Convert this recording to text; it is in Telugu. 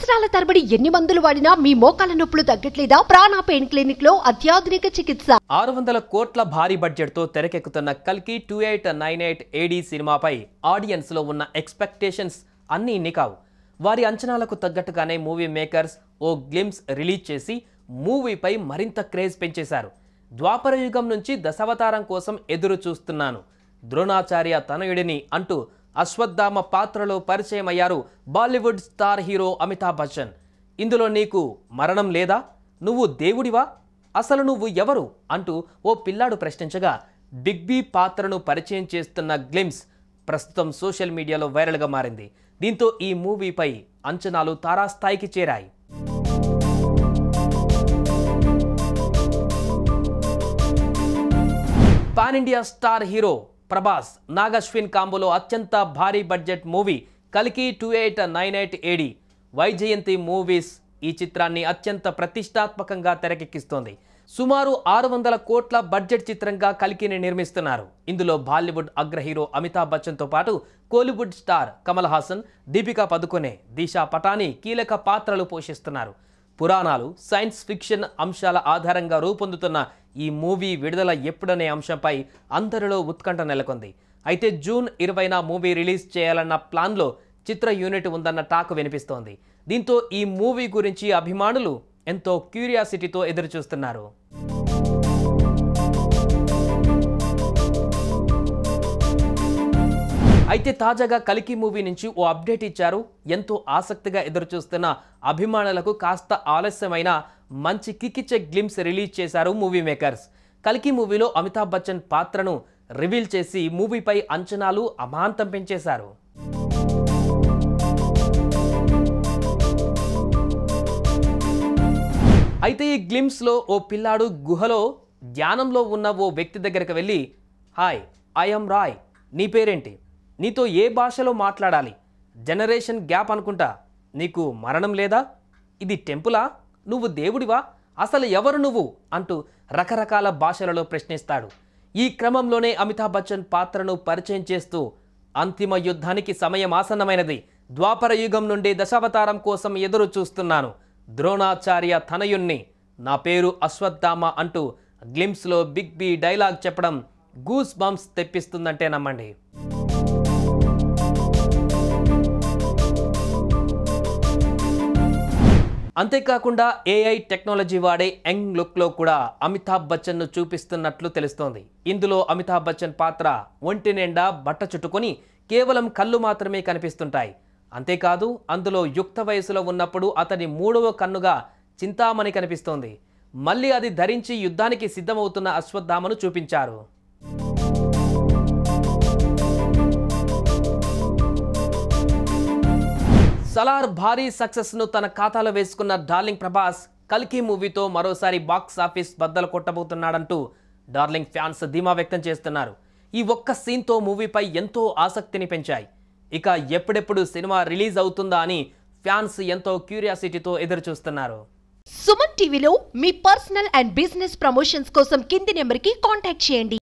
సంవత్సరాల తరబడి ఎన్ని మందులు వాడినా మీ మోకాల నొప్పులు తగ్గట్లేదా ప్రాణ పెయిన్ క్లినిక్ లో అత్యాధునిక చికిత్స ఆరు వందల కోట్ల భారీ బడ్జెట్తో తెరకెక్కుతున్న కల్కి two eight nine eight AD సినిమాపై ఆడియన్స్లో ఉన్న ఎక్స్పెక్టేషన్స్ అన్నీ ఇన్ని కావు వారి అంచనాలకు తగ్గట్టుగానే మూవీ మేకర్స్ ఓ గ్లిమ్స్ రిలీజ్ చేసి మూవీపై మరింత క్రేజ్ పెంచేశారు ద్వాపర యుగం నుంచి దశావతారం కోసం ఎదురు చూస్తున్నాను ద్రోణాచార్య తనయుడిని అంటూ అశ్వత్థామ పాత్రలో పరిచయమయ్యారు Bollywood star hero Amitabh Bachchan ఇందులో నీకు మరణం లేదా నువ్వు దేవుడివా అసలు నువ్వు ఎవరు అంటూ ఓ పిల్లాడు ప్రశ్నించగా బిగ్ బీ పాత్రను పరిచయం చేస్తున్న గ్లిమ్స్ ప్రస్తుతం సోషల్ మీడియాలో వైరల్గా మారింది దీంతో ఈ మూవీపై అంచనాలు తారాస్థాయికి చేరాయి pan India star hero Prabhas Nag Ashwin కాంబోలో అత్యంత భారీ బడ్జెట్ మూవీ కలికి two eight nine eight AD Vyjayanthi movies ఈ చిత్రాన్ని అత్యంత ప్రతిష్టాత్మకంగా తెరకెక్కిస్తోంది సుమారు ఆరు వందల కోట్ల బడ్జెట్ చిత్రంగా కలికిని నిర్మిస్తున్నారు ఇందులో బాలీవుడ్ అగ్ర హీరో అమితాబ్ బచ్చన్తో పాటు కోలీవుడ్ స్టార్ కమల్ హాసన్ దీపికా పదుకొనే దిశా పటాని కీలక పాత్రలు పోషిస్తున్నారు పురాణాలు సైన్స్ ఫిక్షన్ అంశాల ఆధారంగా రూపొందుతున్న ఈ మూవీ విడుదల ఎప్పుడనే అంశంపై అందరిలో ఉత్కంఠ నెలకొంది అయితే జూన్ ఇరవైన మూవీ రిలీజ్ చేయాలన్న ప్లాన్లో చిత్ర యూనిట్ ఉందన్న టాక్ వినిపిస్తోంది దీంతో ఈ మూవీ గురించి అభిమానులు ఎంతో క్యూరియాసిటీతో ఎదురుచూస్తున్నారు అయితే తాజాగా కలికి మూవీ నుంచి ఓ అప్డేట్ ఇచ్చారు ఎంతో ఆసక్తిగా ఎదురుచూస్తున్న అభిమానులకు కాస్త ఆలస్యమైన మంచి కిక్కిచ్చే గ్లిమ్స్ రిలీజ్ చేశారు మూవీ మేకర్స్ కలికి మూవీలో అమితాబ్ బచ్చన్ పాత్రను రివీల్ చేసి మూవీపై అంచనాలు అమాంతం పెంచేశారు అయితే ఈ గ్లిమ్స్లో ఓ పిల్లాడు గుహలో ధ్యానంలో ఉన్న ఓ వ్యక్తి దగ్గరికి వెళ్ళి హాయ్ ఐఎమ్ రాయ్ నీ పేరేంటి నీతో ఏ భాషలో మాట్లాడాలి జనరేషన్ గ్యాప్ అనుకుంటా నీకు మరణం లేదా ఇది టెంపులా నువ్వు దేవుడివా అసలు ఎవరు నువ్వు అంటూ రకరకాల భాషలలో ప్రశ్నిస్తాడు ఈ క్రమంలోనే అమితాబ్ బచ్చన్ పాత్రను పరిచయం చేస్తూ అంతిమ యుద్ధానికి సమయం ఆసన్నమైనది ద్వాపర యుగం నుండి దశావతారం కోసం ఎదురు చూస్తున్నాను ద్రోణాచార్య తనయుణ్ణి నా పేరు అశ్వత్థామ అంటూ గ్లిమ్స్లో బిగ్ బి డైలాగ్ చెప్పడం గూస్ బంప్స్ తెప్పిస్తుందంటే నమ్మండి అంతేకాకుండా ఏఐ టెక్నాలజీ వాడే యంగ్ లుక్లో కూడా అమితాబ్ బచ్చన్ను చూపిస్తున్నట్లు తెలుస్తోంది ఇందులో అమితాబ్ బచ్చన్ పాత్ర ఒంటి నిండా బట్ట చుట్టుకొని కేవలం కళ్ళు మాత్రమే కనిపిస్తుంటాయి అంతేకాదు అందులో యుక్త వయసులో ఉన్నప్పుడు అతని మూడవ కన్నుగా చింతామణి కనిపిస్తోంది మళ్ళీ అది ధరించి యుద్ధానికి సిద్ధమవుతున్న అశ్వత్థామను చూపించారు సలార్ భారీ సక్సెస్ ను తన ఖాతాలో వేసుకున్న డార్లింగ్ ప్రభాస్ కల్కి మూవీతో మరోసారి బాక్స్ ఆఫీస్ బద్దలు కొట్టబోతున్నాడంటూ డార్లింగ్ ఫ్యాన్స్ ధీమా వ్యక్తం చేస్తున్నారు ఈ ఒక్క సీన్తో మూవీపై ఎంతో ఆసక్తిని పెంచాయి ఇక ఎప్పుడెప్పుడు సినిమా రిలీజ్ అవుతుందా అని ఫ్యాన్స్ ఎంతో క్యూరియాసిటీతో ఎదురుచూస్తున్నారు సుమన్ టీవీలో మీ పర్సనల్ అండ్ బిజినెస్ ప్రమోషన్స్ కోసం కింది నెంబర్ కి కాంటాక్ట్ చేయండి